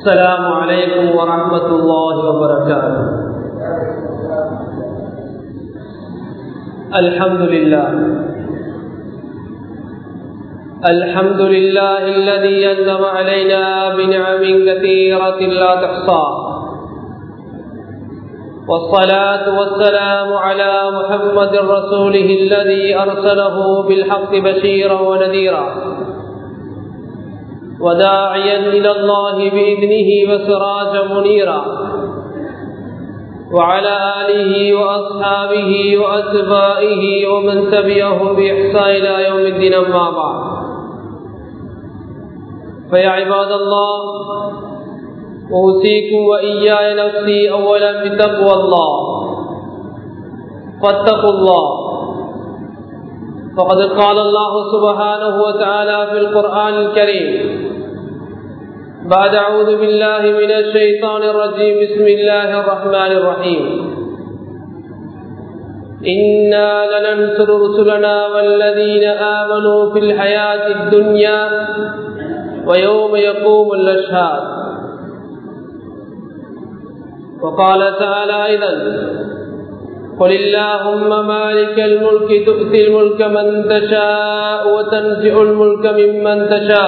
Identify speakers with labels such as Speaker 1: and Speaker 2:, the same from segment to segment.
Speaker 1: السلام عليكم ورحمة الله وبركاته الحمد لله الحمد لله الذي ينزم علينا بنعم كثيرة لا تحصى والصلاة والسلام على محمد رسوله الذي أرسله بالحق بشيرا ونذيرا وداعيا إلى الله بإذنه وسراجا منيرا وعلى آله وأصحابه وأتبائه ومن تبعهم بإحسان إلى يوم الدين أما بعد فيا عباد الله أوصيكم وإياي نفسي أولا بتقوى الله فاتقوا الله فقد قال الله سبحانه وتعالى في القرآن الكريم بعد أعوذ بالله من الشيطان الرجيم بسم الله الرحمن الرحيم إنا لننصر رسلنا والذين آمنوا في الحياة الدنيا ويوم يقوم الأشهاد وقال تعالى أيضا قل اللهم مالك الملك تؤتي الملك من تشاء وتنزع الملك ممن تشاء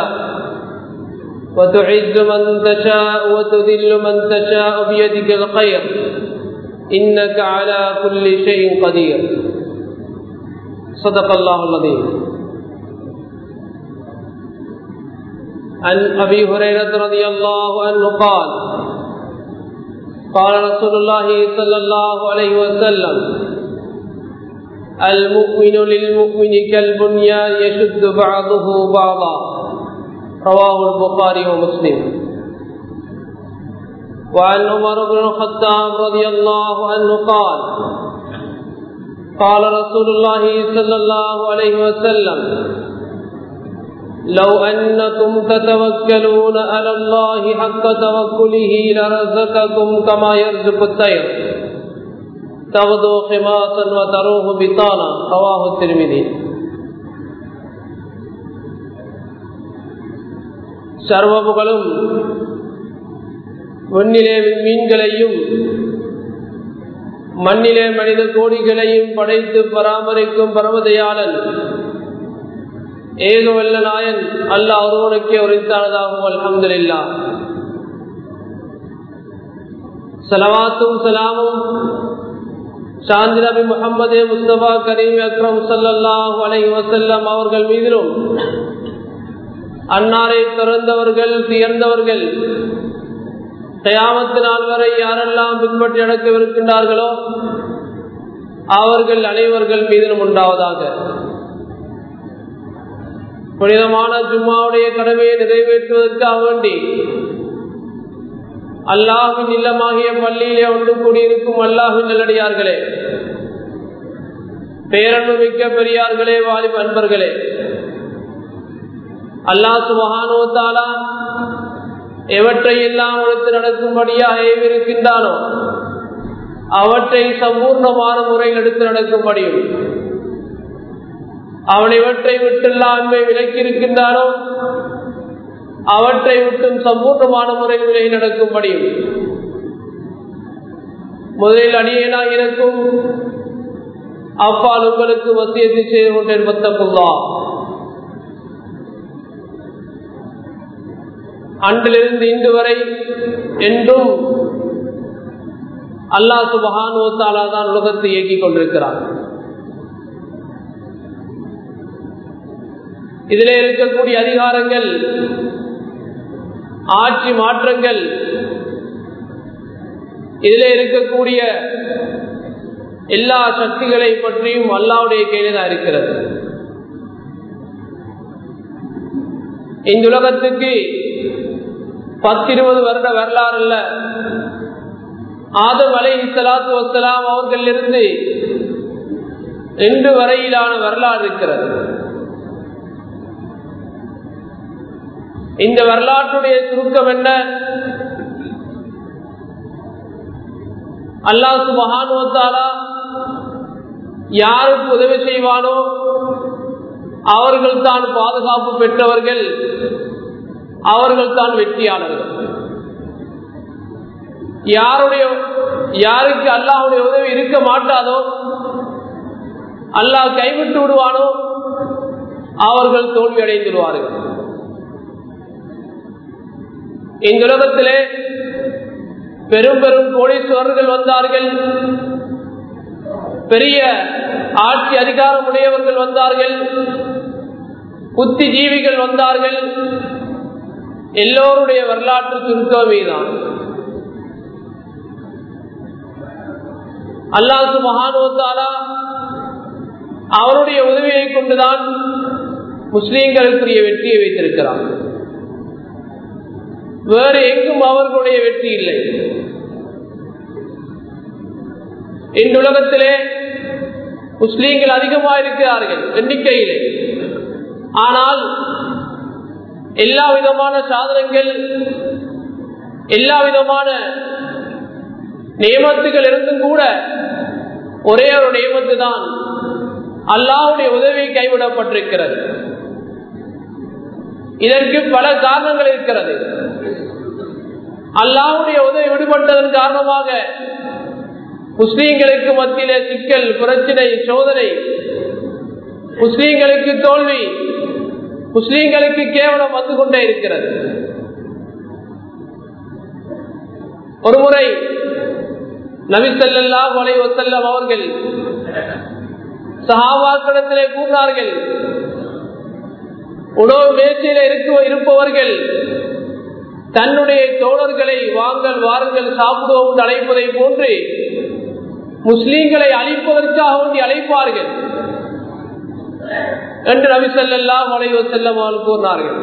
Speaker 1: وتعز من تشاء وتذل من تشاء بيدك الخير إنك على كل شيء قدير صدق الله العظيم عن أبي هريرة رضي الله عنه قال قال رسول الله صلى الله عليه وسلم المؤمن للمؤمن كالبنيان يشد بعضه بعضا رواه البخاري ومسلم وعن عمر بن الخطاب رضي الله عنه قال قال رسول الله صلى الله عليه وسلم لو أنكم تتوكلون على الله حق توكله لرزقكم كما يرزق الطير تغدو خماصا وتروه بطانا رواه الترمذي சர்வபுகளும் மண்ணிலே மீன்களையும் மண்ணிலே மனித கோடிகளையும் படைத்து பராமரிக்கும் பரமதையாளன் ஏகவல்ல நாயன் அல்ல ஒருவனுக்கே உரித்தானதாகும் அல்ஹம்துல்லா சலவாத்தும் சலாமும் சாந்தி நபி முகமது முஸ்தபா கரீம் அக்ரம் சல்லாஹூ அலை வசல்லம் அவர்கள் மீதிலும் அன்னாரை திறந்தவர்கள் தியர்ந்தவர்கள் தயாமத்து நாள் வரை யாரெல்லாம் பின்பற்றி நடக்கவிருக்கின்றார்களோ அவர்கள் அனைவர்கள் மீதிலும் உண்டாவதாக புனிதமான ஜும்மாவுடைய கடமையை நிறைவேற்றுவதற்காக வேண்டி அல்லாஹின் இல்லமாகிய பள்ளியிலே ஒன்று கூடியிருக்கும் அல்லாஹின் நல்லடியார்களே பேரன்பு மிக்க பெரியார்களே வாலிப அன்பர்களே அல்லாஹ் சுபகானுவத்தாலா எவற்றை எல்லாம் எடுத்து நடக்கும்படியாக ஏவிருக்கின்றானோ அவற்றை சம்பூர்ணமான முறையில் எடுத்து நடக்கும்படியும் அவன் இவற்றை விட்டெல்லாமே விலக்கி இருக்கின்றானோ அவற்றை விட்டும் சம்பூர்ணமான முறையில் விலகி நடக்கும்படியும் முதலில் அடியேனா எனக்கும் அப்பால் உங்களுக்கு வசியத்தை செய்து கொண்டேன் மத்தப்புல்லா அன்றிலிருந்து இன்று வரை என்றும் அல்லா சுபகானுவத்தாலா தான் உலகத்தை இயக்கிக் கொண்டிருக்கிறார் இதில் இருக்கக்கூடிய அதிகாரங்கள் ஆட்சி மாற்றங்கள் இதில் இருக்கக்கூடிய எல்லா சக்திகளை பற்றியும் அல்லாவுடைய கையில தான் இருக்கிறது இந்த உலகத்துக்கு பத்து இருபது வருட வரலாறு அல்ல ஆதம் அலை சலாத்து வசலாம் அவர்கள் இருந்து ரெண்டு வரையிலான வரலாறு இருக்கிறது இந்த வரலாற்றுடைய சுருக்கம் என்ன அல்லாஹு மகானுவத்தாலா யாருக்கு உதவி செய்வானோ அவர்கள் தான் பாதுகாப்பு பெற்றவர்கள் அவர்கள் தான் வெற்றியாளர்கள் யாருடைய யாருக்கு அல்லாஹுடைய உதவி இருக்க மாட்டாதோ அல்லாஹ் கைவிட்டு விடுவானோ அவர்கள் தோல்வி அடைந்துடுவார்கள் இந்த உலகத்திலே பெரும் பெரும் கோடீஸ்வரர்கள் வந்தார்கள் பெரிய ஆட்சி அதிகாரம் உடையவர்கள் வந்தார்கள் புத்திஜீவிகள் வந்தார்கள் எல்லோருடைய வரலாற்று சுருக்கமே தான் அல்லாஹு மகானுவத்தாலா அவருடைய உதவியை கொண்டுதான் முஸ்லீம்களுக்குரிய வெற்றியை வைத்திருக்கிறார் வேறு எங்கும் அவர்களுடைய வெற்றி இல்லை இந்த உலகத்திலே முஸ்லீம்கள் அதிகமாக இருக்கிறார்கள் எண்ணிக்கையிலே ஆனால் எல்லா விதமான சாதனங்கள் எல்லா விதமான நியமத்துகள் இருந்தும் கூட ஒரே ஒரு நியமத்து தான் அல்லாவுடைய உதவி கைவிடப்பட்டிருக்கிறது இதற்கு பல காரணங்கள் இருக்கிறது அல்லாவுடைய உதவி விடுபட்டதன் காரணமாக முஸ்லீம்களுக்கு மத்தியிலே சிக்கல் பிரச்சனை சோதனை முஸ்லீம்களுக்கு தோல்வி முஸ்லீம்களுக்கு கேவலம் வந்து கொண்டே இருக்கிறது ஒருமுறை நபிசல்லா வலை வசல்லம் அவர்கள் சஹாபாக்கிடத்திலே கூறினார்கள் உணவு மேய்ச்சியில இருக்க இருப்பவர்கள் தன்னுடைய தோழர்களை வாங்கல் வாருங்கள் சாப்பிடுவோம் அழைப்பதை போன்று முஸ்லீம்களை அழிப்பதற்காக வேண்டி அழைப்பார்கள் என்று நபி சொல்லல்லா மலைவ செல்லமால் கூறினார்கள்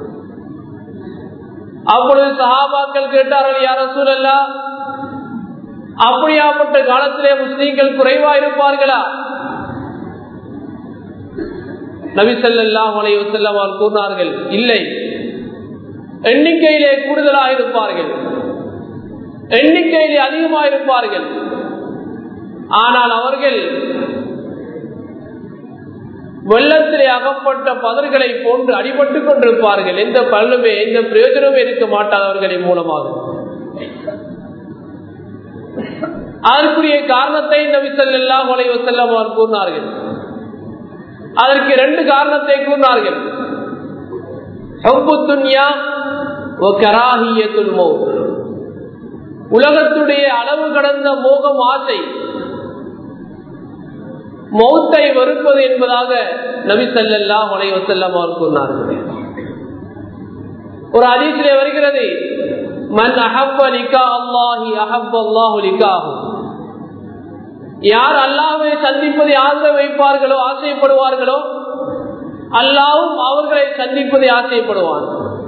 Speaker 1: அப்பொழுது சஹாபாக்கள் கேட்டார்கள் யார சூழல்லா அப்படியாப்பட்ட காலத்திலே முஸ்லீம்கள் குறைவா இருப்பார்களா நபி சொல்லல்லா மலைவ செல்லமால் கூறினார்கள் இல்லை எண்ணிக்கையிலே கூடுதலாக இருப்பார்கள் எண்ணிக்கையிலே அதிகமாக இருப்பார்கள் ஆனால் அவர்கள் வெள்ளத்திலே அகப்பட்ட பதர்களை போன்று அடிபட்டுக் கொண்டிருப்பார்கள் எந்த பலனுமே எந்த பிரயோஜனமே இருக்க மாட்டாதவர்களின் மூலமாக அதற்குரிய காரணத்தை நபி ஸல்லல்லாஹு அலைஹி வஸல்லம் அவர் கூறினார்கள் அதற்கு ரெண்டு காரணத்தை கூறினார்கள் ஹுப்பு துன்யா வ கராஹியத்துல் மௌத் உலகத்துடைய அளவு கடந்த மோகம் ஆசை மௌத்தை வெறுப்பது என்பதாக நபி ஸல்லல்லாஹு அலைஹி வஸல்லம் அவர் கூறினார்கள் ஒரு ஹதீஸிலே வருகிறது மன் அஹப்ப லிகா அல்லாஹி அஹப்ப அல்லாஹு லிகாஹு யார் அல்லாஹ்வை சந்திப்பதை ஆதரவு வைப்பார்களோ ஆசைப்படுவார்களோ அல்லாவும் அவர்களை சந்திப்பதை ஆசைப்படுவான்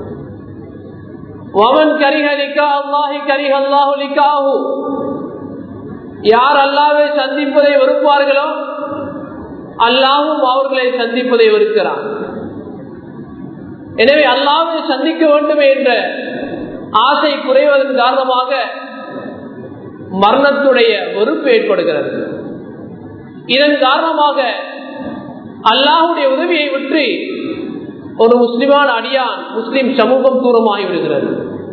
Speaker 1: வமன் கரிஹ லிகா அல்லாஹி கரிஹ அல்லாஹு லிகாஹு யார் அல்லாவை சந்திப்பதை வெறுப்பார்களோ அல்லாவும் அவர்களை சந்திப்பதை வெறுக்கிறான் எனவே அல்லாவை சந்திக்க வேண்டும் என்ற ஆசை குறைவதன் காரணமாக மரணத்துடைய வெறுப்பு ஏற்படுகிறது இதன் காரணமாக அல்லாஹுடைய உதவியை விட்டு ஒரு முஸ்லிமான அடியான் முஸ்லிம் சமூகம் தூரமாகி விடுகிறது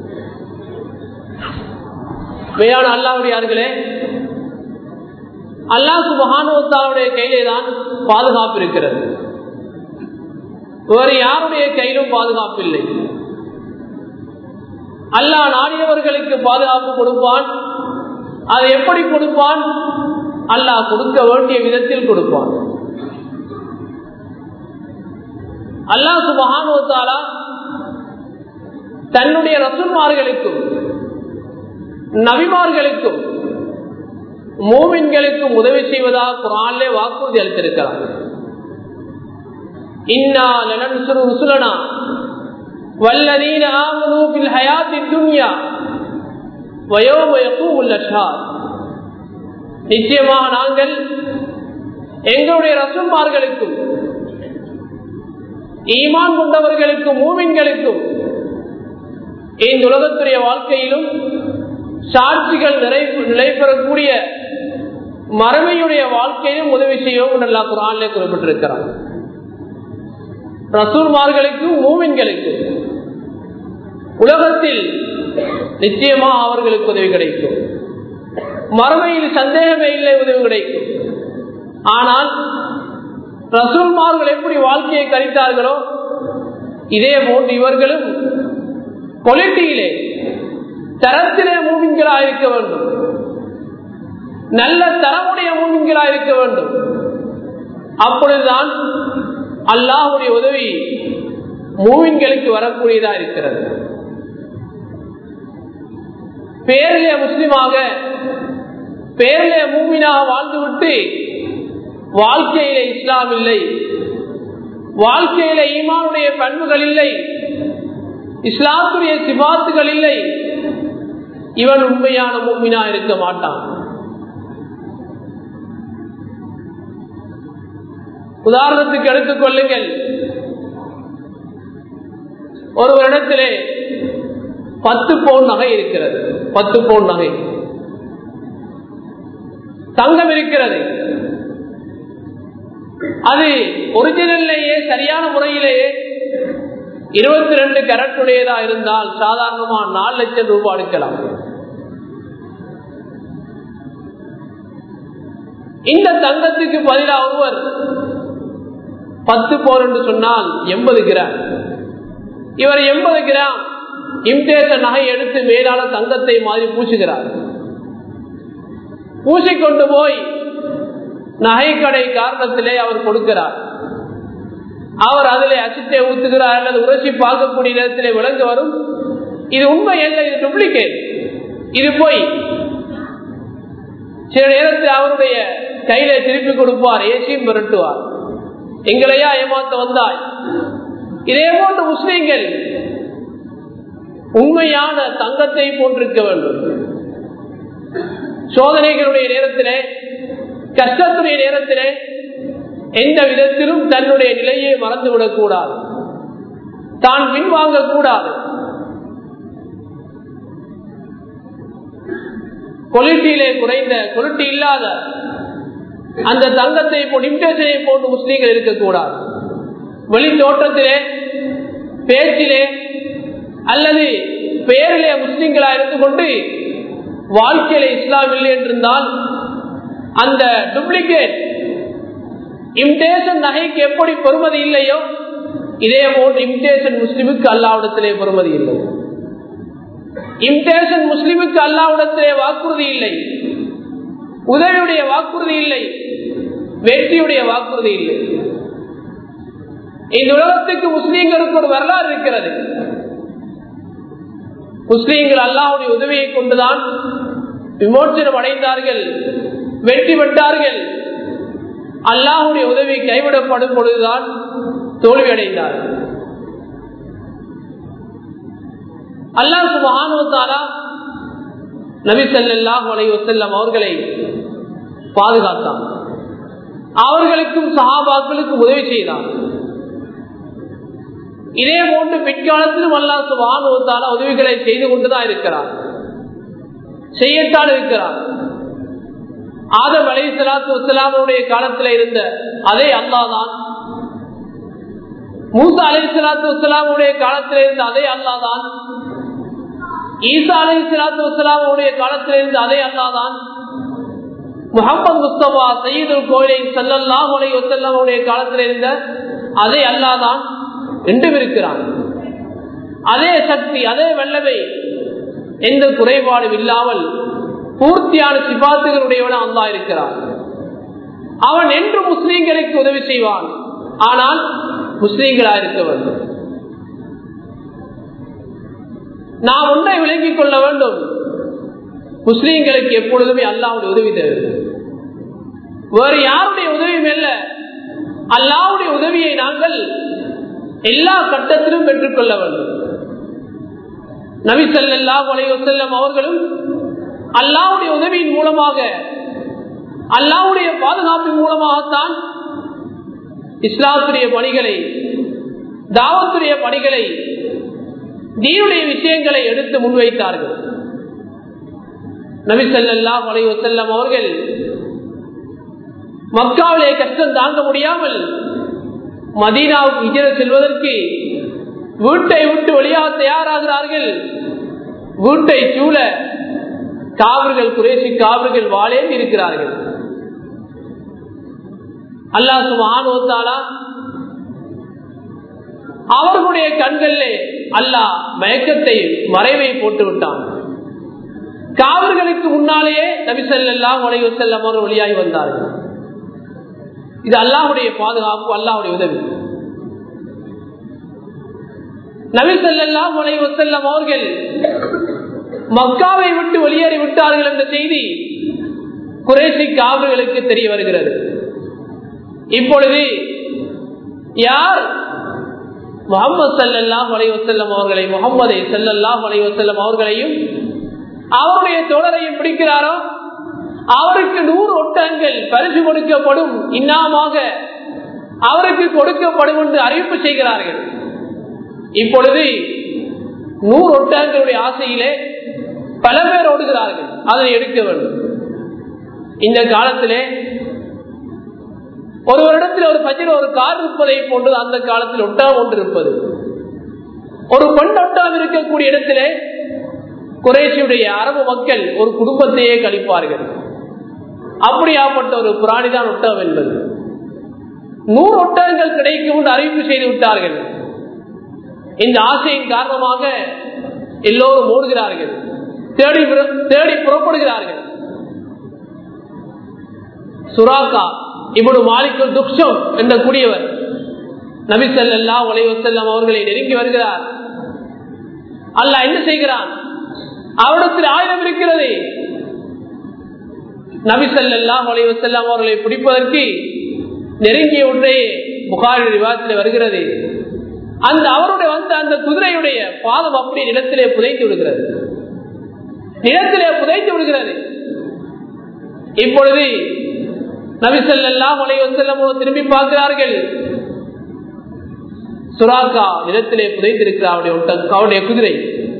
Speaker 1: மேலான அல்லாஹுடையார்களே அல்லாஹ் சுபகானுவத்தாவுடைய கையிலே தான் பாதுகாப்பு இருக்கிறது வேறு யாருடைய கையிலும் பாதுகாப்பு இல்லை அல்லாஹ் நாடியவர்களுக்கு பாதுகாப்பு கொடுப்பான் அதை எப்படி கொடுப்பான் அல்லாஹ் கொடுக்க வேண்டிய விதத்தில் கொடுப்பான் அல்லாஹ் சுபகானுவத்தாலா தன்னுடைய ரசுமார்களுக்கும் நபிமார்களுக்கும் மூமின்களுக்கும் உதவி செய்வதாக குரான்லே வாக்குறுதி அளித்திருக்கிறார் இன்னா லனன்சுரு ருசுலனா வல்லதீன ஆமனு பில் ஹயாத்தி துன்யா வயோம யகூமுல் அஷ்ஹாத் நிச்சயமாக நாங்கள் எங்களுடைய ரசுமார்களுக்கும் ஈமான் கொண்டவர்களுக்கும் மூமின்களுக்கும் இந்த உலகத்துடைய வாழ்க்கையிலும் சாட்சிகள் நிறை நிலைபெறக்கூடிய மறுமையுடைய வாழ்க்கையிலும் உதவி செய்யவும் நல்லா குரான்லே குறிப்பிட்டிருக்கிறார் ரசூல்மார்களுக்கும் மூமின்களுக்கும் உலகத்தில் நிச்சயமா அவர்களுக்கு உதவி கிடைக்கும் மறுமையில் சந்தேகமே இல்லை உதவி கிடைக்கும் ஆனால் ரசூல்மார்கள் எப்படி வாழ்க்கையை கழித்தார்களோ இதே போன்று இவர்களும் கொலிட்டியிலே தரத்திலே மூவிங்களா இருக்க வேண்டும் நல்ல தரமுடைய மூவிங்களா இருக்க வேண்டும் அப்பொழுதுதான் அல்லாஹுடைய உதவி மூவின்களுக்கு வரக்கூடியதா இருக்கிறது பேரிலே முஸ்லிமாக பேரிலே மூமினாக வாழ்ந்துவிட்டு வாழ்க்கையிலே இஸ்லாம் இல்லை வாழ்க்கையில ஈமானுடைய பண்புகள் இல்லை இஸ்லாத்துடைய சிபாத்துகள் இல்லை இவன் உண்மையான மூமினா இருக்க மாட்டான் உதாரணத்துக்கு எடுத்துக் கொள்ளுங்கள் ஒரு இடத்திலே பத்து பவுன் நகை இருக்கிறது பத்து பவுன் நகை தங்கம் இருக்கிறது அது ஒரிஜினல்லையே சரியான முறையிலேயே இருபத்தி ரெண்டு கரட்டுடையதா இருந்தால் சாதாரணமா நாலு லட்சம் ரூபாய் எடுக்கலாம் இந்த தங்கத்துக்கு பதிலாக ஒருவர் பத்து போர் என்று சொன்னால் எண்பது கிராம் இவர் எண்பது கிராம் இம்டேச நகை எடுத்து மேலான தங்கத்தை மாதிரி பூசுகிறார் பூசிக்கொண்டு போய் நகைக்கடை காரணத்திலே அவர் கொடுக்கிறார் அவர் அதிலே அச்சித்தை ஊத்துகிறார் அல்லது உரசி பார்க்கக்கூடிய நேரத்திலே விளங்க வரும் இது உண்மை அல்ல இது டூப்ளிகேட் இது போய் சில நேரத்தில் அவருடைய கையில திருப்பி கொடுப்பார் ஏசியும் மிரட்டுவார் எங்களையா ஏமாத்த வந்தாய் இதே போன்று முஸ்லீம்கள் உண்மையான தங்கத்தை போன்றிருக்க வேண்டும் சோதனைகளுடைய நேரத்திலே கஷ்டத்துடைய நேரத்திலே எந்த விதத்திலும் தன்னுடைய நிலையை மறந்துவிடக் கூடாது தான் பின்வாங்க கூடாது கொலிட்டியிலே குறைந்த கொலிட்டி இல்லாத அந்த தங்கத்தை இம்டேஷனை போன்று முஸ்லீம்கள் இருக்கக்கூடாது வெளி தோற்றத்திலே பேச்சிலே அல்லது பெயரிலே முஸ்லீம்களா இருந்து கொண்டு வாழ்க்கையில இஸ்லாம் இல்லை என்றிருந்தால் அந்த டூப்ளிகேட் இம்டேஷன் நகைக்கு எப்படி பெறுமதி இல்லையோ இதே போன்று இம்டேஷன் முஸ்லிமுக்கு அல்லாவிடத்திலே பெறுமதி இல்லை இம்டேஷன் முஸ்லிமுக்கு அல்லாவிடத்திலே வாக்குறுதி இல்லை உதவியுடைய வாக்குறுதி இல்லை வெற்றியுடைய வாக்குறுதி இல்லை இந்த உலகத்துக்கு முஸ்லீம்களுக்கு ஒரு வரலாறு இருக்கிறது முஸ்லீம்கள் அல்லாவுடைய உதவியை கொண்டுதான் விமோச்சனம் அடைந்தார்கள் வெற்றி பெற்றார்கள் அல்லாஹுடைய உதவி கைவிடப்படும் பொழுதுதான் தோல்வி அடைந்தார்கள் அல்லாஹ் சுபஹானுவத்தாரா நபி சல்லாஹ் அலை வசல்லம் அவர்களை பாதுகாத்தான் அவர்களுக்கும் சஹாபாக்களுக்கும் உதவி செய்தான் இதே போன்று பிற்காலத்திலும் அல்லாஹ் சுபஹானுவத்தாரா உதவிகளை செய்து கொண்டுதான் இருக்கிறார் செய்யத்தான் இருக்கிறார் ஆதம் அலை சலாத்து வசலாமுடைய காலத்தில் இருந்த அதே அல்லாதான் மூசா அலை சலாத்து வசலாமுடைய காலத்தில் இருந்த அதே அல்லாதான் ஈசா அலை சலாத்து வசலாமுடைய காலத்தில் இருந்த அதே அல்லாதான் முகமது முஸ்தபா சயீதுல் கோயிலை சல்லல்லாஹ் அலை வசல்லாமுடைய காலத்தில் இருந்த அதே அல்லாதான் என்றும் இருக்கிறான் அதே சக்தி அதே வல்லமை எந்த குறைபாடும் இல்லாமல் பூர்த்தியான சிபாத்துகளுடையவன அல்லா இருக்கிறான் அவன் என்று முஸ்லீம்களுக்கு உதவி செய்வான் ஆனால் முஸ்லீம்களா இருக்க வேண்டும் நாம் ஒன்றை விளங்கிக் கொள்ள வேண்டும் முஸ்லீம்களுக்கு எப்பொழுதுமே அல்லாவுடைய உதவி தேவை வேறு யாருடைய உதவியும் அல்ல அல்லாவுடைய உதவியை நாங்கள் எல்லா கட்டத்திலும் பெற்றுக்கொள்ள வேண்டும் நபி சல்லாஹ் அலைவசல்லம் அவர்களும் அல்லாவுடைய உதவியின் மூலமாக அல்லாவுடைய பாதுகாப்பின் மூலமாகத்தான் இஸ்லாத்துடைய பணிகளை தாவத்துடைய பணிகளை தீனுடைய விஷயங்களை எடுத்து முன்வைத்தார்கள் நபி சல்லாஹ் அலைவசல்லம் அவர்கள் மக்காவிலே கஷ்டம் தாங்க முடியாமல் மதீனாவுக்கு இஜர செல்வதற்கு வீட்டை விட்டு வெளியாக தயாராகிறார்கள் வீட்டை சூழ காவர்கள் குறைசி காவர்கள் வாழே இருக்கிறார்கள் அல்லாஹ் சுபானுவத்தாலா அவர்களுடைய கண்களிலே அல்லாஹ் மயக்கத்தை மறைவை போட்டு விட்டான் காவர்களுக்கு முன்னாலேயே நபிசல்லாம் உலக செல்லம் அவர் வழியாகி வந்தார்கள் இது அல்லாஹுடைய பாதுகாப்பு அல்லாஹுடைய உதவி நபிசல்லாம் உலக செல்லம் அவர்கள் மக்காவை விட்டு வெளியேறி விட்டார்கள் என்ற செய்தி குறைசி காவர்களுக்கு தெரிய வருகிறது இப்பொழுது யார் முகமது சல்லாஹ் அலைவசல்லம் அவர்களை முகமதை சல்லாஹ் அலைவசல்லம் அவர்களையும் அவருடைய தொடரையும் பிடிக்கிறாரோ அவருக்கு நூறு ஒட்டங்கள் பரிசு கொடுக்கப்படும் இன்னாமாக அவருக்கு கொடுக்கப்படும் என்று அறிவிப்பு செய்கிறார்கள் இப்பொழுது நூறு ஒட்டங்களுடைய ஆசையிலே பல பேர் ஓடுகிறார்கள் அதனை எடுக்க வேண்டும் இந்த காலத்திலே ஒரு வருடத்தில் ஒரு பஜில் ஒரு கார் இருப்பதை போன்று அந்த காலத்தில் ஒட்டாம் ஒன்று இருப்பது ஒரு பெண் ஒட்டாம் இருக்கக்கூடிய இடத்திலே குறைசியுடைய அரபு மக்கள் ஒரு குடும்பத்தையே கழிப்பார்கள் அப்படியாப்பட்ட ஒரு பிராணிதான் ஒட்டகம் என்பது நூறு ஒட்டகங்கள் கிடைக்கும் என்று அறிவிப்பு செய்து விட்டார்கள் இந்த ஆசையின் காரணமாக எல்லோரும் ஓடுகிறார்கள் தேடி தேடி புறப்படுகிறார்கள் சுராக்கா இப்படி மாலிக்குள் துக்ஷம் என்ற கூடியவர் நபி சல்லா உலைவசல்லம் அவர்களை நெருங்கி வருகிறார் அல்ல என்ன செய்கிறான் அவரிடத்தில் ஆயுதம் இருக்கிறது நபி சல்லா உலைவசல்லம் அவர்களை பிடிப்பதற்கு நெருங்கிய ஒன்றே புகாரி விவாதத்தில் வருகிறது அந்த அவருடைய வந்த அந்த குதிரையுடைய பாதம் அப்படி நிலத்திலே புதைத்து விடுகிறது நிலத்திலே புதைத்து விடுகிறது இப்பொழுது நபிசல்லாம் செல்லம் திரும்பி பார்க்கிறார்கள் சுராக்கா நிலத்திலே புதைத்திருக்கிறார் அவருடைய அவருடைய குதிரை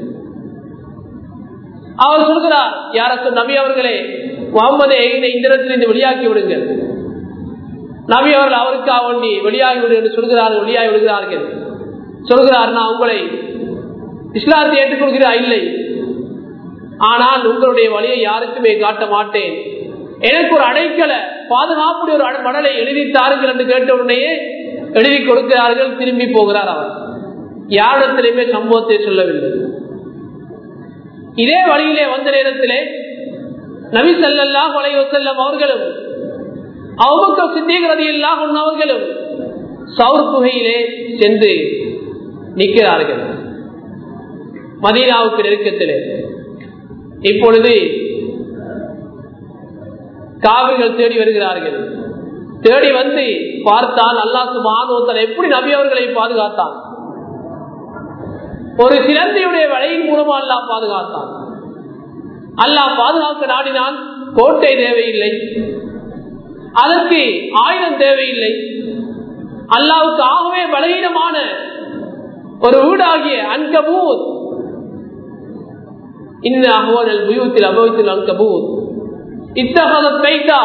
Speaker 1: அவர் சொல்கிறார் யார நபி அவர்களே முகமதை இந்த இடத்திலிருந்து வெளியாக்கி விடுங்கள் நபி அவர்கள் அவருக்காக வேண்டி வெளியாகி விடு என்று சொல்கிறார்கள் வெளியாகி விடுகிறார்கள் சொல்கிறார் நான் உங்களை இஸ்லாத்தை ஏற்றுக்கொள்கிறா இல்லை ஆனால் உங்களுடைய வழியை யாருக்குமே காட்ட மாட்டேன் எனக்கு ஒரு அடைக்கல பாதுகாப்புடைய ஒரு மடலை எழுதி தாருங்கள் என்று கேட்ட உடனேயே எழுதி கொடுக்கிறார்கள் திரும்பி போகிறார் அவர் யாரிடத்திலுமே சம்பவத்தை சொல்லவில்லை இதே வழியிலே வந்த நேரத்திலே நபி சல்லா வலைய செல்லம் அவர்களும் அவங்க சித்திகிறது எல்லாம் அவர்களும் சவுர் புகையிலே சென்று நிற்கிறார்கள் மதீனாவுக்கு நெருக்கத்திலே இப்பொழுது காவிர்கள் தேடி வருகிறார்கள் தேடி வந்து பார்த்தால் அல்லாசு மாணவத்தன் எப்படி நபி அவர்களை பாதுகாத்தான் ஒரு சிலந்தியுடைய வலையின் மூலமா அல்லா பாதுகாத்தான் அல்லாஹ் பாதுகாக்க நாடினால் கோட்டை தேவையில்லை அதற்கு ஆயுதம் தேவையில்லை அல்லாவுக்கு ஆகவே பலகீனமான ஒரு வீடாகிய அன்கபூத் இன்ன அகவனல் புயூத்தில் அபவத்தில் அன்கபூத் இத்தகத கைத்தா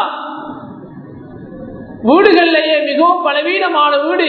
Speaker 1: வீடுகளிலேயே மிகவும் பலவீனமான வீடு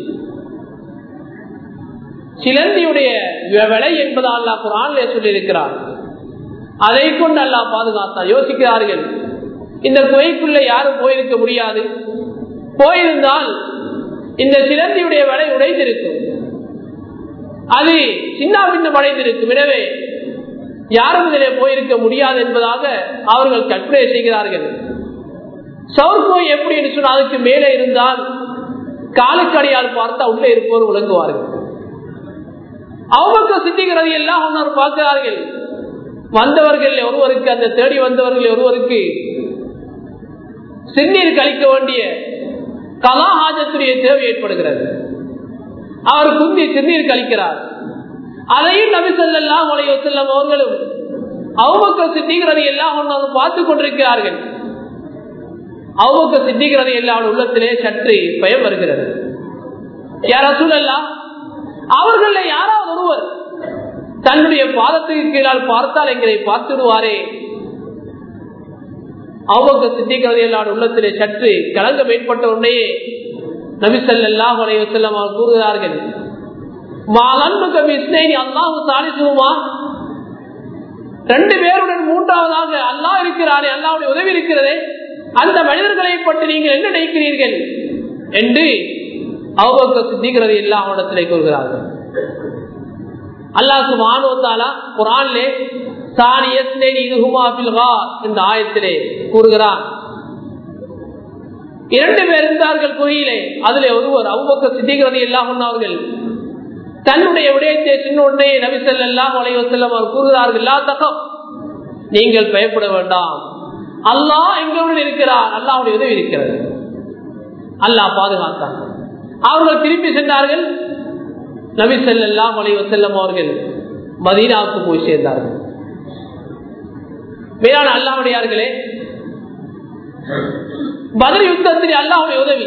Speaker 1: சிலந்தியுடைய விலை என்பதா அல்லா குரான்லே சொல்லியிருக்கிறார் அதை கொண்டு அல்லா பாதுகாத்தார் யோசிக்கிறார்கள் இந்த குகைக்குள்ள யாரும் போயிருக்க முடியாது போயிருந்தால் இந்த சிலந்தியுடைய விலை உடைந்திருக்கும் அது சின்ன பின்னம் அடைந்திருக்கும் எனவே யாரும் இதிலே போயிருக்க முடியாது என்பதாக அவர்கள் கற்பனை செய்கிறார்கள் சவுர்கோய் எப்படி என்று சொன்னால் அதுக்கு மேலே இருந்தால் காலுக்கடியால் பார்த்தா உள்ளே இருப்போர் விளங்குவார்கள் அவங்க சித்திக்கிறது எல்லாம் ஒன்றார் பார்க்கிறார்கள் வந்தவர்கள் ஒருவருக்கு அந்த தேடி வந்தவர்கள் ஒருவருக்கு சின்னீர் கழிக்க வேண்டிய கலாஹாஜத்துடைய தேவை ஏற்படுகிறது அவர் குந்தி சின்னீர் கழிக்கிறார் அதையும் நபி சொல்லலாம் உலக செல்லம் அவர்களும் அவங்க சித்திக்கிறது எல்லாம் ஒன்று பார்த்து கொண்டிருக்கிறார்கள் அவங்க சித்திக்கிறது எல்லாம் உள்ளத்திலே சற்று பயம் வருகிறது யார சூழல்லாம் அவர்கள யாராவது ஒருவர் தன்னுடைய பாதத்துக்கு கீழால் பார்த்தால் எங்களை பார்த்துடுவாரே அவங்க சித்திக்கிறது எல்லாம் உள்ளத்திலே சற்று கலங்கம் ஏற்பட்ட உடனேயே நபிசல்லாஹ் அலைவசல்லம் அவர் கூறுகிறார்கள் மாலன்பு கவி இஸ்னேனி அல்லாஹு சாலிசுமா ரெண்டு பேருடன் மூன்றாவதாக அல்லாஹ் இருக்கிறாரே அல்லாவுடைய உதவி இருக்கிறதே அந்த மனிதர்களை பற்றி நீங்கள் என்ன நினைக்கிறீர்கள் என்று அவங்க சித்திக்கிறது எல்லாம் இடத்திலே கூறுகிறார்கள் அல்லாஹு மானோத்தாலா குரான்லே இந்த ஆயத்திலே கூறுகிறான் இரண்டு பேர் இருந்தார்கள் குகையிலே அதிலே ஒருவர் அவ்வக்க சித்திக்கிறது எல்லாம் அவர்கள் தன்னுடைய விடயத்தை சின்ன உடனே நபிசல் எல்லாம் செல்லம் அவர் கூறுகிறார்கள் எல்லா தகம் நீங்கள் பயப்பட வேண்டாம் அல்லாஹ் எங்களுடன் இருக்கிறார் அல்லாவுடைய உதவி இருக்கிறது அல்லாஹ் பாதுகாத்தார் அவர்கள் திருப்பி சென்றார்கள் நபி செல்லாம் செல்லம் அவர்கள் மதீனாவுக்கு போய் சேர்ந்தார்கள் மேலான அல்லாவுடையார்களே பதில் யுத்தத்திலே அல்லாவுடைய உதவி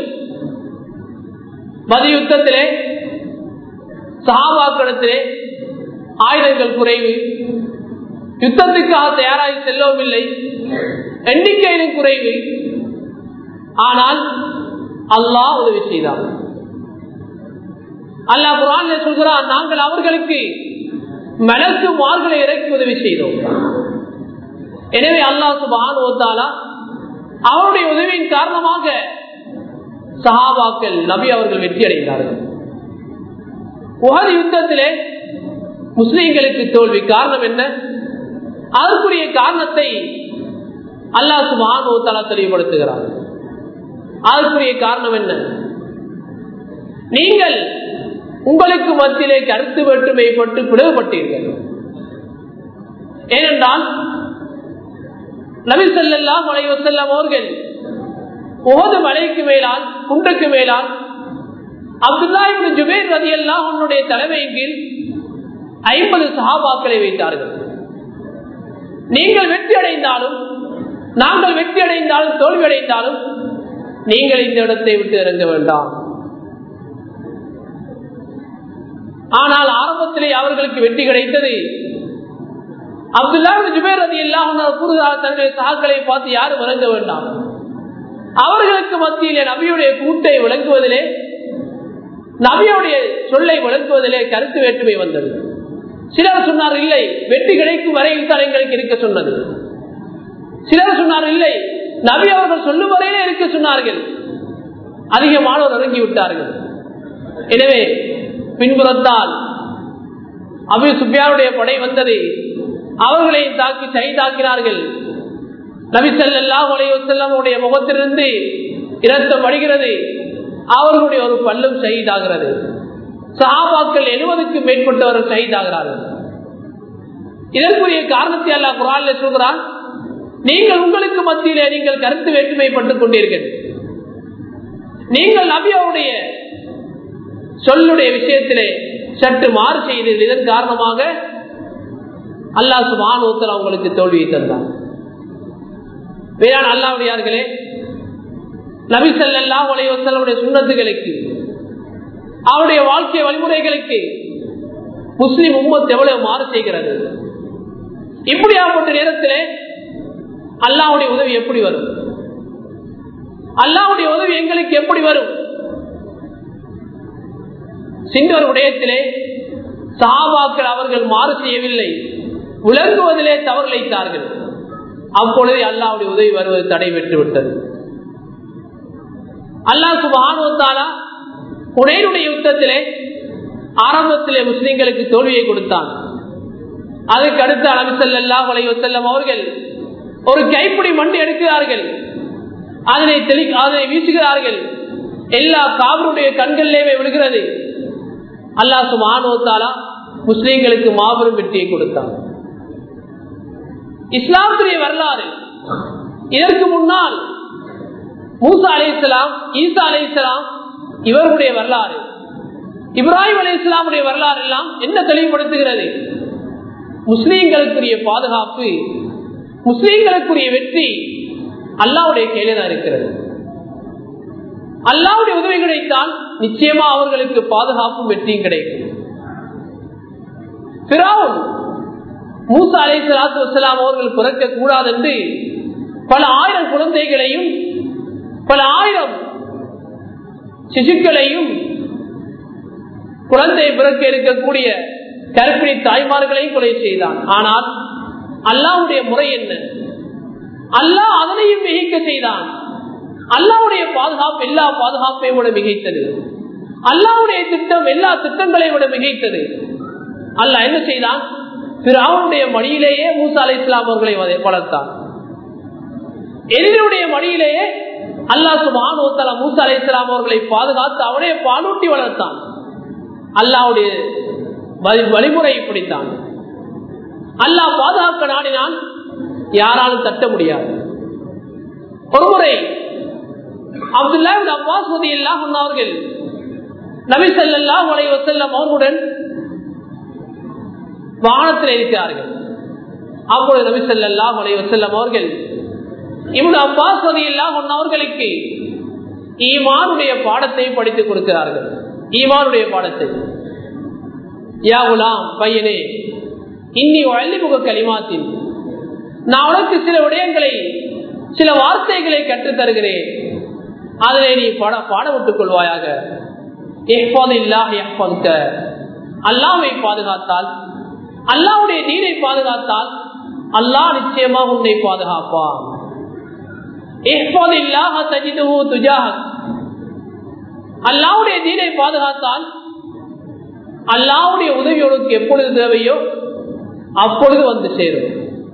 Speaker 1: பதில் யுத்தத்திலே சகாபாக்களத்திலே ஆயுதங்கள் குறைவு யுத்தத்துக்காக தயாராகி செல்லவும் இல்லை எண்ணிக்கையிலும் குறைவு ஆனால் அல்லாஹ் உதவி செய்தார் அல்லாஹ் குரான் சொல்கிறான் நாங்கள் அவர்களுக்கு மனசு மார்களை இறக்கி உதவி செய்தோம் எனவே அல்லாஹ் சுபான் ஓத்தாலா அவருடைய உதவியின் காரணமாக சஹாபாக்கள் நபி அவர்கள் வெற்றி அடைகிறார்கள் உகது யுத்தத்திலே முஸ்லிம்களுக்கு தோல்வி காரணம் என்ன அதற்குரிய காரணத்தை அல்லாஹ் சுபான் ஓத்தாலா தெளிவுபடுத்துகிறார் அதற்குரிய காரணம் என்ன நீங்கள் உங்களுக்கு மத்தியிலே கருத்து வேற்றுமைப்பட்டு பிளவுபட்டீர்கள் ஏனென்றால் நபி செல்லாம் செல்லம் அவர்கள் ஓது மலைக்கு மேலால் குன்றுக்கு மேலால் அப்துல்லா ஜுபேர் ரதி எல்லாம் உன்னுடைய தலைமையின் கீழ் ஐம்பது சகாபாக்களை வைத்தார்கள் நீங்கள் வெற்றி அடைந்தாலும் நாங்கள் வெற்றி அடைந்தாலும் தோல்வி அடைந்தாலும் நீங்கள் இந்த இடத்தை விட்டு இறங்க வேண்டாம் ஆனால் ஆரம்பத்திலே அவர்களுக்கு வெற்றி கிடைத்தது அப்துல்லா ஜுபேர் ரதி எல்லாம் கூறுகிறார் தன்னுடைய சகாக்களை பார்த்து யாரும் விளங்க வேண்டாம் அவர்களுக்கு மத்தியிலே நபியுடைய கூட்டை விளங்குவதிலே நபியுடைய சொல்லை விளக்குவதிலே கருத்து வேற்றுமை வந்தது சிலர் சொன்னார் இல்லை வெற்றி கிடைக்கும் வரையில் தான் எங்களுக்கு இருக்க சொன்னது சிலர் சொன்னார் இல்லை நபி அவர்கள் சொல்லும் வரையிலே இருக்க சொன்னார்கள் அதிகமானோர் இறங்கி விட்டார்கள் எனவே பின்புறத்தால் அபி சுப்பியாருடைய படை வந்தது அவர்களை தாக்கி சைதாக்கினார்கள் நபிசல்லாஹ் செல்லமுடைய முகத்திலிருந்து இரத்தம் வடிகிறது அவர்களுடைய ஒரு பல்லும் சகிதாகிறது சஹாபாக்கள் எழுபதுக்கு மேற்பட்டவர்கள் சகிதாகிறார்கள் இதற்குரிய காரணத்தை அல்லா குரான் சொல்கிறான் நீங்கள் உங்களுக்கு மத்தியிலே நீங்கள் கருத்து வேற்றுமைப்பட்டுக் கொண்டீர்கள் நீங்கள் நபியாவுடைய சொல்லுடைய விஷயத்திலே சற்று மாறு செய்தீர்கள் இதன் காரணமாக அல்லா சுபானோத்தர் அவங்களுக்கு தோல்வியை தந்தார் வேளாண் அல்லாவுடையார்களே நபி சல்லா உலகத்தலுடைய சுண்ணத்துகளுக்கு அவருடைய வாழ்க்கை வழிமுறைகளுக்கு முஸ்லிம் உம்மத் எவ்வளவு மாறு செய்கிறது இப்படியாப்பட்ட நேரத்திலே அல்லாவுடைய உதவி எப்படி வரும் அல்லாவுடைய உதவி எங்களுக்கு எப்படி வரும் சிங்கர் உடையத்திலே சாபாக்கள் அவர்கள் மாறு செய்யவில்லை விளங்குவதிலே தவறிழைத்தார்கள் அப்பொழுது அல்லாவுடைய உதவி வருவது தடை பெற்று விட்டது அல்லாஹ் சுபானுவத்தாலா உடையனுடைய யுத்தத்திலே ஆரம்பத்திலே முஸ்லிம்களுக்கு தோல்வியை கொடுத்தான் அதுக்கு அடுத்து அலமிசல்லா செல்லம் அவர்கள் ஒரு கைப்பிடி மண்டு எடுக்கிறார்கள் அதனை தெளி அதனை வீசுகிறார்கள் எல்லா காவருடைய கண்களிலேயே விழுகிறது அல்லாஹ் சுபானுவத்தாலா முஸ்லிம்களுக்கு மாபெரும் வெற்றியை கொடுத்தார் இஸ்லாத்துடைய வரலாறு இதற்கு முன்னால் மூசா அலி இஸ்லாம் ஈசா அலி இஸ்லாம் இவர்களுடைய வரலாறு இப்ராஹிம் அலி இஸ்லாமுடைய வரலாறு எல்லாம் என்ன தெளிவுபடுத்துகிறது முஸ்லீம்களுக்குரிய பாதுகாப்பு முஸ்லீம்களுக்குரிய வெற்றி அல்லாவுடைய கையில தான் இருக்கிறது அல்லாவுடைய உதவி கிடைத்தால் நிச்சயமா அவர்களுக்கு பாதுகாப்பும் வெற்றியும் கிடைக்கும் மூசா அலை சலாத்து வசலாம் அவர்கள் பிறக்க கூடாது என்று பல ஆயிரம் குழந்தைகளையும் பல ஆயிரம் சிசுக்களையும் குழந்தை பிறக்க இருக்கக்கூடிய கற்பிணி தாய்மார்களையும் கொலை செய்தான் ஆனால் அல்லாவுடைய முறை என்ன அல்லாஹ் அதனையும் மிகைக்க செய்தான் அல்லாவுடைய பாதுகாப்பு எல்லா பாதுகாப்பையும் விட மிகைத்தது அல்லாவுடைய திட்டம் எல்லா திட்டங்களையும் விட மிகைத்தது அல்லாஹ் என்ன செய்தான் அவனுடைய மடியிலேயே மூசா அலை இஸ்லாம் அவர்களை வளர்த்தான் எதிரியுடைய மடியிலேயே அல்லாஹ் சுபானுத்தலா மூசா அலை இஸ்லாம் அவர்களை பாதுகாத்து அவனே பாலூட்டி வளர்த்தான் அல்லாவுடைய வழிமுறை இப்படித்தான் அல்லாஹ் பாதுகாக்க நாடினால் யாராலும் தட்ட முடியாது ஒருமுறை அப்துல்லா அப்பாஸ் உதவி இல்லா அவர்கள் நபி செல்லல்லா உலை வசல்லம் அவர்களுடன் வானத்தில் இருக்கிறார்கள் அப்பொழுது நபி செல்லல்லா உலை வசல்லம் அவர்கள் இவனு அப்பாஸ் உதவி இல்லா அவர்களுக்கு ஈமானுடைய பாடத்தை படித்துக் கொடுக்கிறார்கள் ஈமானுடைய பாடத்தை யா குலாம் பையனே இன்னி வள்ளிமுக களிமாத்தின் நான் உனக்கு சில விடயங்களை சில வார்த்தைகளை கற்றுத் தருகிறேன் அதிலே நீ பாட பாட விட்டுக் கொள்வாயாக அல்லாவை பாதுகாத்தால் அல்லாவுடைய நீரை பாதுகாத்தால் அல்லாஹ் நிச்சயமாக உன்னை பாதுகாப்பான் அல்லாவுடைய நீரை பாதுகாத்தால் அல்லாவுடைய உதவி உனக்கு எப்பொழுது தேவையோ அப்பொழுது வந்து சேரும்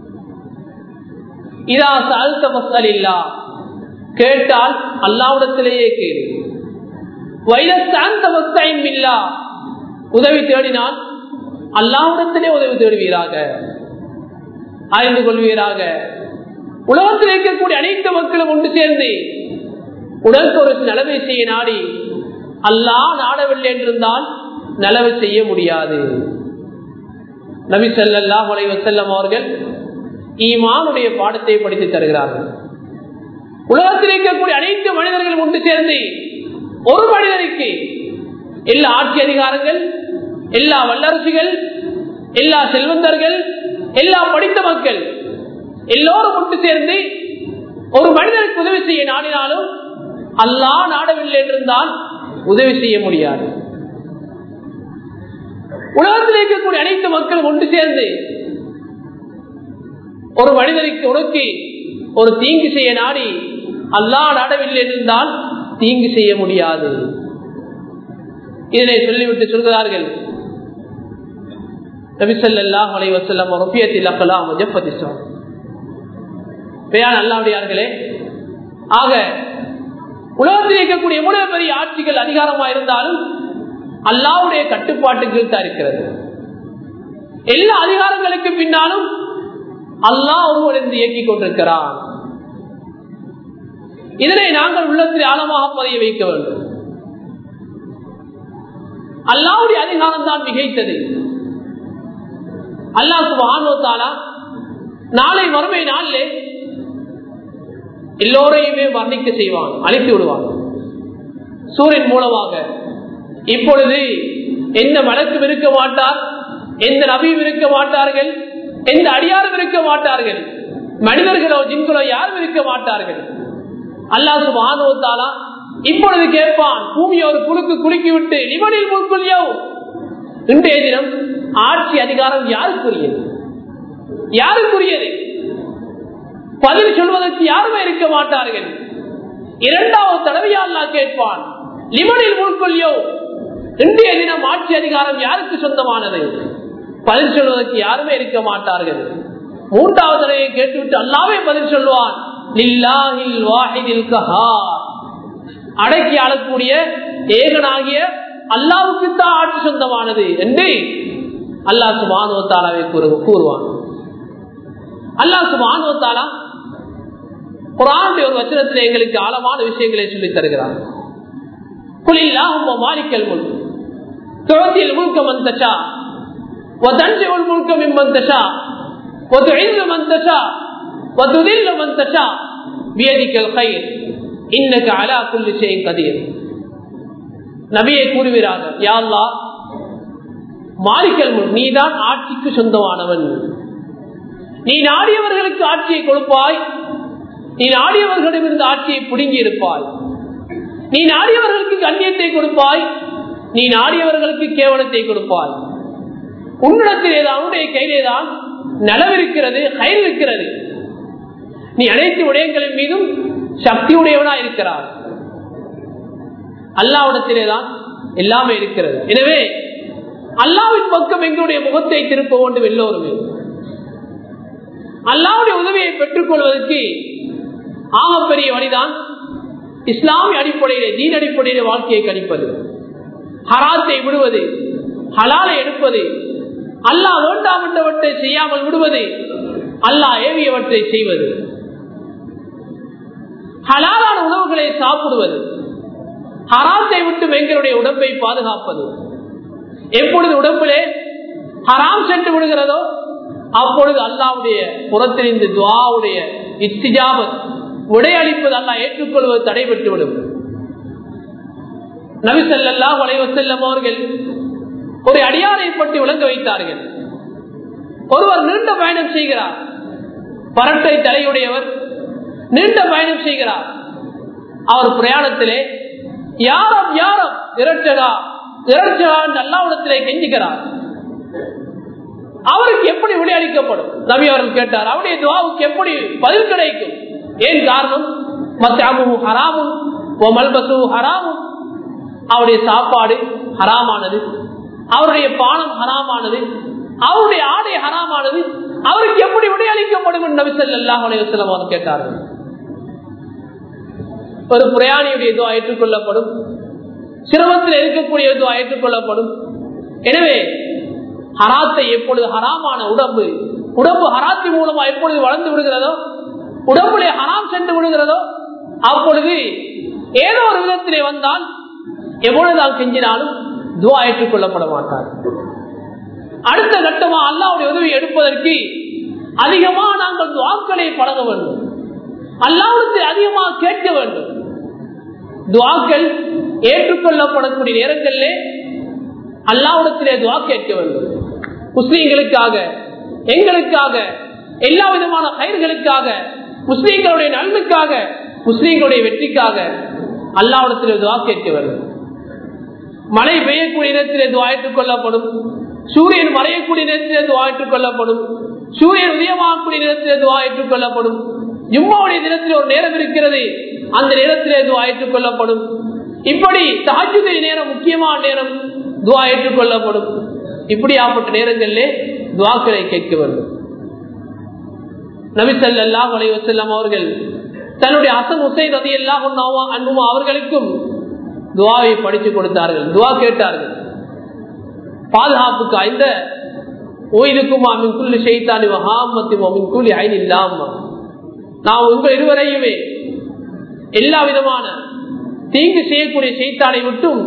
Speaker 1: இதா சாழ்த்த மசால் இல்லா கேட்டால் அல்லாவிடத்திலேயே கேளு வைரஸ்தாந்த மஸ்தாயும் இல்லா உதவி தேடினால் அல்லாவிடத்திலே உதவி தேடுவீராக அறிந்து கொள்வீராக உலகத்தில் இருக்கக்கூடிய அனைத்து மக்களும் ஒன்று சேர்ந்து உடலுக்கு ஒரு நலவை செய்ய நாடி அல்லா நாடவில்லை என்றிருந்தால் நலவு செய்ய முடியாது நபி சல்லா செல்லம் அவர்கள் ஈமானுடைய பாடத்தை படித்து தருகிறார்கள் உலகத்தில் இருக்கக்கூடிய அனைத்து மனிதர்களும் ஒன்று சேர்ந்து ஒரு மனிதனுக்கு எல்லா ஆட்சி அதிகாரங்கள் எல்லா வல்லரசுகள் எல்லா செல்வந்தர்கள் எல்லா படித்த மக்கள் எல்லோரும் ஒன்று சேர்ந்து ஒரு மனிதனுக்கு உதவி செய்ய நாடினாலும் அல்லா நாடவில்லை என்றிருந்தால் உதவி செய்ய முடியாது உலகத்தில் இருக்கக்கூடிய அனைத்து மக்களும் ஒன்று சேர்ந்து ஒரு மனிதனுக்கு உனக்கு ஒரு தீங்கு செய்ய நாடி அல்லா நாடவில்லை என்றிருந்தால் தீங்கு செய்ய முடியாது இதனை சொல்லிவிட்டு சொல்கிறார்கள் நபிசல்லாஹ் அலை வசல்லம் ரொப்பியத்தில் அக்கலாம் முஜப்பதிசம் பெயான் அல்லாவுடையார்களே ஆக உலகத்தில் இருக்கக்கூடிய எவ்வளவு பெரிய ஆட்சிகள் அதிகாரமா இருந்தாலும் அல்லாவுடைய கட்டுப்பாட்டுக்கு தான் இருக்கிறது எல்லா அதிகாரங்களுக்கு பின்னாலும் அல்லாஹ் ஒருவன் இயக்கிக் கொண்டிருக்கிறான் இதனை நாங்கள் உள்ளத்தில் ஆழமாக பதிய வைக்க வேண்டும் அல்லாவுடைய அதிகாரம் தான் மிகைத்தது அல்லாஹு ஆனோத்தாலா நாளை வறுமை நாளிலே எல்லோரையுமே வர்ணிக்க செய்வான் அழித்து விடுவான் சூரியன் மூலமாக இப்பொழுது எந்த வழக்கும் இருக்க மாட்டார் எந்த நபியும் இருக்க மாட்டார்கள் எந்த அடியாரும் இருக்க மாட்டார்கள் மனிதர்களோ ஜின்களோ யாரும் இருக்க மாட்டார்கள் அல்லாஹ் சுபானுவத்தாலா இப்பொழுது கேட்பான் பூமியை ஒரு குழுக்கு குலுக்கி விட்டு நிபனில் முன்கொள்ளியோ இன்றைய தினம் ஆட்சி அதிகாரம் யாருக்குரியது யாருக்குரியது பதில் சொல்வதற்கு யாருமே இருக்க மாட்டார்கள் இரண்டாவது தடவையா அல்லா கேட்பான் லிமனில் முன்கொள்ளியோ இன்றைய தினம் ஆட்சி அதிகாரம் யாருக்கு சொந்தமானது பதில் சொல்வதற்கு யாருமே இருக்க மாட்டார்கள் மூன்றாவது தடவை கேட்டுவிட்டு அல்லாவே பதில் சொல்வான் அடக்கி ஆளக்கூடிய ஏகனாகிய அல்லாவுக்கு தான் ஆட்சி சொந்தமானது என்று அல்லாஹ் சுபானுவத்தாலாவை கூறுவான் அல்லாஹ் சுபானுவத்தாலா குரானுடைய ஒரு வச்சனத்தில் எங்களுக்கு ஆழமான விஷயங்களை சொல்லித் தருகிறார் குலில்லாஹும் மாலிக்கல் முன் துவத்தில் முழுக்க மந்தஷா وتنزع الملك ممن تشاء وتعز من تشاء وتذل من تشاء بيدك الخير انك على كل شيء قدير நபியை கூறுகிறார் யா அல்லாஹ் மாலிக்கல் முன் நீதான் ஆட்சிக்கு சொந்தமானவன் நீ நாடியவர்களுக்கு ஆட்சியை கொடுப்பாய் நீ நாடியவர்களிடமிருந்து ஆட்சியை பிடுங்கி இருப்பாய் நீ நாடியவர்களுக்கு கண்ணியத்தை கொடுப்பாய் நீ நாடியவர்களுக்கு கேவலத்தை கொடுப்பாய் உன்னிடத்திலேதான் உன்னுடைய கையிலேதான் நலவிருக்கிறது கயிறு இருக்கிறது நீ அனைத்து விடயங்களின் மீதும் சக்தியுடையவனா இருக்கிறார் அல்லாவிடத்திலேதான் எல்லாமே இருக்கிறது எனவே அல்லாவின் பக்கம் எங்களுடைய முகத்தை திருப்ப வேண்டும் எல்லோருமே அல்லாவுடைய உதவியை பெற்றுக் கொள்வதற்கு ஆகப்பெரிய வழிதான் இஸ்லாமிய அடிப்படையிலே தீன் அடிப்படையிலே வாழ்க்கையை கணிப்பது ஹராத்தை விடுவது ஹலாலை எடுப்பது அல்லாஹ் வேண்டாம் என்றவற்றை செய்யாமல் விடுவது அல்லாஹ் ஏவியவற்றை செய்வது ஹலாலான உணவுகளை சாப்பிடுவது ஹராத்தை விட்டு எங்களுடைய உடம்பை பாதுகாப்பது எப்பொழுது உடம்பிலே ஹராம் சென்று விடுகிறதோ அப்பொழுது அல்லாவுடைய புறத்திலிருந்து துவாவுடைய இத்திஜாபத் விடையளிப்பது அல்லா ஏற்றுக்கொள்வது தடைபட்டு விடும் நபிசல்லா வளைவசல்லம் அவர்கள் ஒரு அடியாரை பற்றி விளங்க வைத்தார்கள் ஒருவர் நீண்ட பயணம் செய்கிறார் பரட்டை தலையுடையவர் நீண்ட பயணம் செய்கிறார் அவர் பிரயாணத்திலே யாரம் யாரம் இரட்சகா இரட்சகா என்று அல்லாவிடத்திலே கெஞ்சுகிறார் அவருக்கு எப்படி விளையாடிக்கப்படும் நபி அவர்கள் கேட்டார் அவருடைய துவாவுக்கு எப்படி பதில் கிடைக்கும் ஏன் காரணம் மத்தாமும் ஹராமும் மல்பசு ஹராமும் அவருடைய சாப்பாடு ஹராமானது அவருடைய பானம் ஹராமானது அவருடைய ஆடை ஹராமானது அவருக்கு எப்படி விடையளிக்கப்படும் என்று நபி ஸல்லல்லாஹு அலைஹி வஸல்லம் அவர் கேட்டார்கள் ஒரு பிரயாணியுடைய துவா ஏற்றுக்கொள்ளப்படும் சிரமத்தில் இருக்கக்கூடிய துவா ஏற்றுக்கொள்ளப்படும் எனவே ஹராத்தை எப்பொழுது ஹராமான உடம்பு உடம்பு ஹராத்தி மூலமா எப்பொழுது வளர்ந்து விடுகிறதோ உடம்புலே ஹராம் சென்று விடுகிறதோ அப்பொழுது ஏதோ ஒரு விதத்திலே வந்தால் எவ்வளவுதான் செஞ்சினாலும் துவா ஏற்றுக்கொள்ளப்பட மாட்டார் அடுத்த கட்டமா அல்லாவுடைய உதவி எடுப்பதற்கு அதிகமா நாங்கள் துவாக்களை பழக வேண்டும் அல்லாவுக்கு அதிகமாக கேட்க வேண்டும் துவாக்கள் ஏற்றுக்கொள்ளப்படக்கூடிய நேரங்களிலே அல்லாவிடத்திலே துவா கேட்க வேண்டும் முஸ்லீம்களுக்காக எங்களுக்காக எல்லா விதமான கயிர்களுக்காக முஸ்லீம்களுடைய நன்மைக்காக முஸ்லீம்களுடைய வெற்றிக்காக அல்லாவிடத்திலே துவா கேட்க வேண்டும் மழை பெய்யக்கூடிய நேரத்திலே துவா ஏற்றுக்கொள்ளப்படும் சூரியன் மறையக்கூடிய நேரத்திலே துவா ஏற்றுக்கொள்ளப்படும் சூரியன் உதயமாகக்கூடிய நேரத்திலே துவா ஏற்றுக்கொள்ளப்படும் ஜும்மாவுடைய தினத்தில் ஒரு நேரம் இருக்கிறது அந்த நேரத்திலே துவா ஏற்றுக்கொள்ளப்படும் இப்படி தாஜுடைய நேரம் முக்கியமான நேரம் துவா ஏற்றுக்கொள்ளப்படும் இப்படியாப்பட்ட நேரங்களிலே துவாக்களை கேட்க வேண்டும் நபிசல்லா வலைவசல்லம் அவர்கள் தன்னுடைய அசன் உசைன் ரதி எல்லாம் அன்புமா அவர்களுக்கும் துவாவை படித்து கொடுத்தார்கள் துவா கேட்டார்கள் பாதுகாப்புக்கு இந்த ஓய்துக்குமா மின் குள்ளி செய்தானி மகாமத்தி மின் கூலி ஐன் இல்லாம நான் உங்கள் இருவரையுமே எல்லா விதமான தீங்கு செய்யக்கூடிய செய்தானை விட்டும்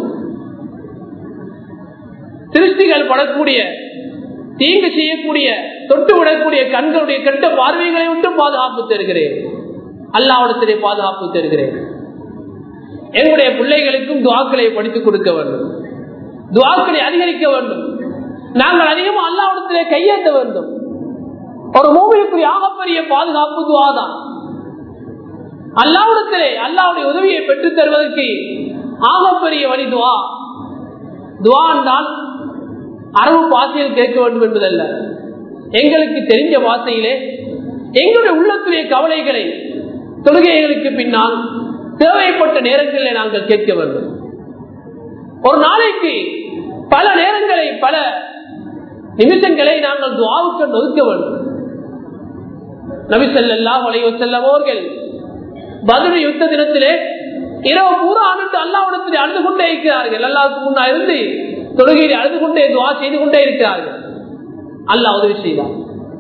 Speaker 1: திருஷ்டிகள் படக்கூடிய தீங்கு செய்யக்கூடிய தொட்டு விடக்கூடிய கண்களுடைய கெட்ட பார்வைகளை விட்டும் பாதுகாப்பு தருகிறேன் அல்லாவிடத்திலே பாதுகாப்பு தருகிறேன் எங்களுடைய பிள்ளைகளுக்கும் துவாக்களை படித்துக் கொடுக்க வேண்டும் துவாக்களை அதிகரிக்க வேண்டும் நாங்கள் அதிகமாக அல்லாவிடத்திலே கையேற்ற வேண்டும் ஒரு மூவிலுக்குரிய ஆகப்பெரிய பாதுகாப்பு துவாதான் அல்லாவிடத்திலே அல்லாவுடைய உதவியை பெற்றுத் தருவதற்கு ஆகப்பெரிய வழி துவா துவா என்றால் அரபு பாசையில் கேட்க வேண்டும் என்பதல்ல எங்களுக்கு தெரிஞ்ச வார்த்தையிலே எங்களுடைய உள்ளத்திலே கவலைகளை தொழுகைகளுக்கு பின்னால் தேவைப்பட்ட நேரங்களில் நாங்கள் கேட்க வேண்டும் ஒரு நாளைக்கு பல நேரங்களை பல நிமிஷங்களை நாங்கள் துவாவுக்கு ஒதுக்க வேண்டும் நபிசல்லா வளைவ செல்லம் அவர்கள் பதில் யுத்த தினத்திலே இரவு பூரா ஆண்டு அல்லாவிடத்திலே அழுது கொண்டே இருக்கிறார்கள் அல்லாவுக்கு முன்னா இருந்து தொழுகையில் அழுது கொண்டே துவா செய்து கொண்டே இருக்கிறார்கள் அல்லாஹ் உதவி செய்தார்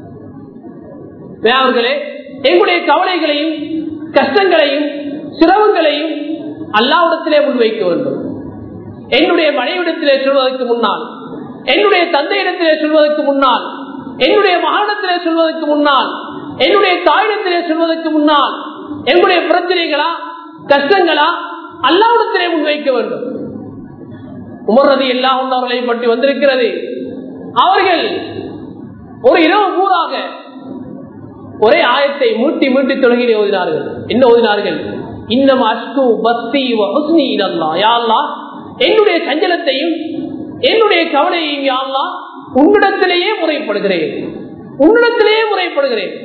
Speaker 1: அவர்களே எங்களுடைய கவலைகளையும் கஷ்டங்களையும் சிரமங்களையும் அல்லாவிடத்திலே முன்வைக்க வேண்டும் என்னுடைய மனைவிடத்திலே சொல்வதற்கு முன்னால் என்னுடைய தந்தையிடத்திலே சொல்வதற்கு முன்னால் என்னுடைய மகாணத்திலே சொல்வதற்கு முன்னால் என்னுடைய தாயிடத்திலே சொல்வதற்கு முன்னால் எங்களுடைய பிரச்சனைகளா கஷ்டங்களா அல்லாவிடத்திலே முன்வைக்க வேண்டும் உமர்றது எல்லா அவர்களை பற்றி வந்திருக்கிறது அவர்கள் ஒரு இரவு பூராக ஒரே ஆயத்தை மூட்டி மூட்டி தொழுகையிலே ஓதினார்கள் என்ன ஓதினார்கள் இன்னும் அஷ்கு பக்தி ஹுஸ்னி இதல்லா யாழ்லா என்னுடைய சஞ்சலத்தையும் என்னுடைய கவலையையும் யாழ்லா உன்னிடத்திலேயே முறைப்படுகிறேன் உன்னிடத்திலேயே முறைப்படுகிறேன்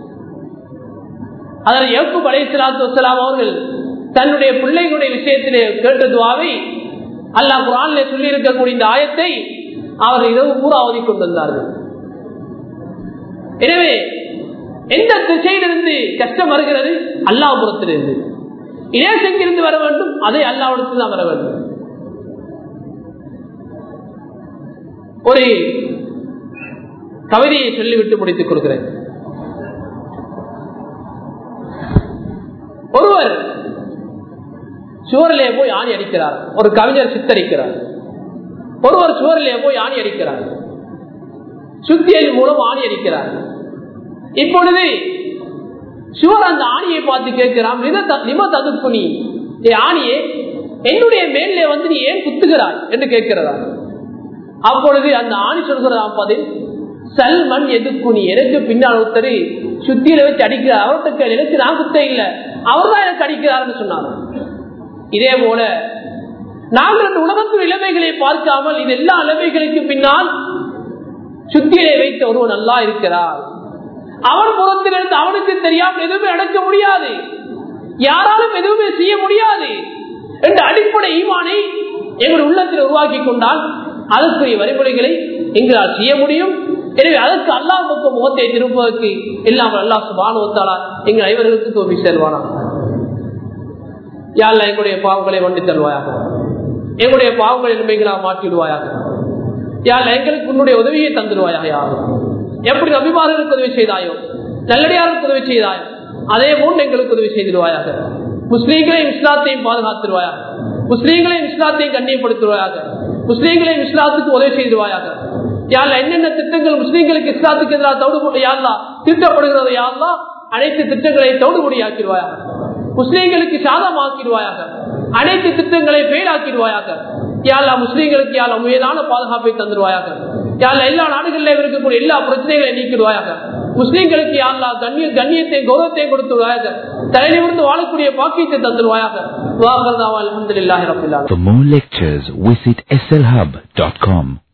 Speaker 1: அதில் யக்கூப் அலைசலாத்து வசலாம் அவர்கள் தன்னுடைய பிள்ளைகளுடைய விஷயத்திலே கேட்ட துவாவை அல்லாஹ் குரானிலே சொல்லி இருக்கக்கூடிய இந்த ஆயத்தை அவர் இரவு பூரா ஓதி கொண்டிருந்தார்கள் எனவே எந்த திசையிலிருந்து கஷ்டம் வருகிறது அல்லாபுரத்திலிருந்து இலேசங்கிருந்து வர வேண்டும் அதை அல்லாவிடத்தில் தான் வர வேண்டும் ஒரு கவிதையை சொல்லிவிட்டு முடித்துக் கொடுக்கிறேன் ஒருவர் சுவரிலே போய் ஆணி அடிக்கிறார் ஒரு கவிஞர் சித்தரிக்கிறார் ஒருவர் சுவரிலே போய் ஆணி அடிக்கிறார் சுத்தியல் மூலம் ஆணி அடிக்கிறார் இப்பொழுது சுவர் அந்த ஆணியை பார்த்து கேட்கிறான் நிம ததுப்புனி ஏ ஆணியே என்னுடைய மேலே வந்து நீ ஏன் குத்துகிறாய் என்று கேட்கிறதா அப்பொழுது அந்த ஆணி சொல்கிறதாம் பதில் சல்மன் எதுக்குனி எனக்கு பின்னால் ஒருத்தர் சுத்தியில வச்சு அடிக்கிறார் அவர்கிட்ட எனக்கு நான் குத்த இல்லை அவர் தான் எனக்கு அடிக்கிறார்னு சொன்னார் இதே போல நாங்கள் அந்த உலகத்தின் இளமைகளை பார்க்காமல் இது எல்லா இளமைகளுக்கு பின்னால் சுத்தியிலே வைத்த ஒருவன் நல்லா இருக்கிறார் அவன் புறத்திலிருந்து அவனுக்கு தெரியாமல் எதுவுமே நடக்க முடியாது யாராலும் எதுவுமே செய்ய முடியாது என்ற அடிப்படை ஈமானை எங்கள் உள்ளத்தில் உருவாக்கி கொண்டால் அதற்குரிய வழிமுறைகளை எங்களால் செய்ய முடியும் எனவே அதற்கு அல்லாஹ் பக்கம் முகத்தை திருப்பதற்கு இல்லாமல் அல்லாஹ் சுபானுவத்தாளா எங்கள் ஐவர்களுக்கு தோல்வி செல்வானா யாழ்ல எங்களுடைய பாவங்களை வண்டி தருவாயாக எங்களுடைய பாவங்களை நன்மைகளாக மாற்றிடுவாயாக யாழ்ல எங்களுக்கு உன்னுடைய உதவியை தந்துடுவாயாக யாரும் எப்படி அபிமானங்களுக்கு உதவி செய்தாயோ நல்லடியாருக்கு உதவி செய்தாயோ அதே போன்று எங்களுக்கு உதவி செய்திருவாயாக முஸ்லீம்களையும் இஸ்லாத்தையும் பாதுகாத்துருவாயாக முஸ்லீம்களையும் இஸ்லாத்தையும் கண்ணியப்படுத்துவாயாக முஸ்லீம்களையும் இஸ்லாத்துக்கு உதவி செய்திருவாயாக யாழ்ல என்னென்ன திட்டங்கள் முஸ்லீம்களுக்கு இஸ்லாத்துக்கு எதிராக தவிடு யாழ்லா திட்டப்படுகிறது யாழ்லா அனைத்து திட்டங்களை தவிடுபடியாக்கிடுவாயாக முஸ்லீம்களுக்கு சாதமாக்கிடுவாயாக அனைத்து திட்டங்களை பெயராக்கிடுவாயாக யாழ்லா முஸ்லீம்களுக்கு யாழ் உயர்தான பாதுகாப்பை தந்துடுவாயாக யாழ்ல எல்லா நாடுகளில் இருக்கக்கூடிய எல்லா பிரச்சனைகளையும் நீக்கிடுவாயாக முஸ்லீம்களுக்கு யாழ்லா கண்ணிய கண்ணியத்தை கௌரவத்தை கொடுத்துருவாயாக தலைநிமிர்ந்து வாழக்கூடிய பாக்கியத்தை தந்துடுவாயாக
Speaker 2: For more lectures, visit slhub.com.